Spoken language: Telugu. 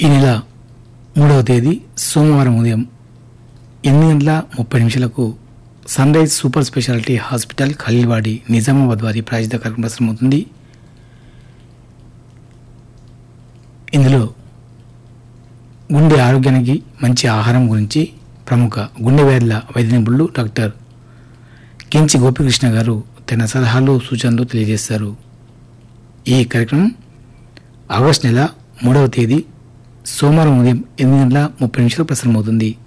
ఈ నెల మూడవ తేదీ సోమవారం ఉదయం ఎనిమిది గంటల ముప్పై నిమిషాలకు sunrise super speciality hospital Khaleelwadi Nizamabad వారి ప్రాయోజిత కార్యక్రమం ప్రసారమవుతుంది ఇందులో గుండె ఆరోగ్యానికి మంచి ఆహారం గురించి ప్రముఖ గుండె వ్యాధుల వైద్య నిపుణులు డాక్టర్ కించి గోపికృష్ణ గారు తన సలహాలు సూచనలు తెలియజేస్తారు ఈ కార్యక్రమం ఆగస్టు నెల మూడవ తేదీ సోమవారం ఉదయం ఎనిమిది గంటల ముప్పై నిమిషాలు ప్రసారమవుతుంది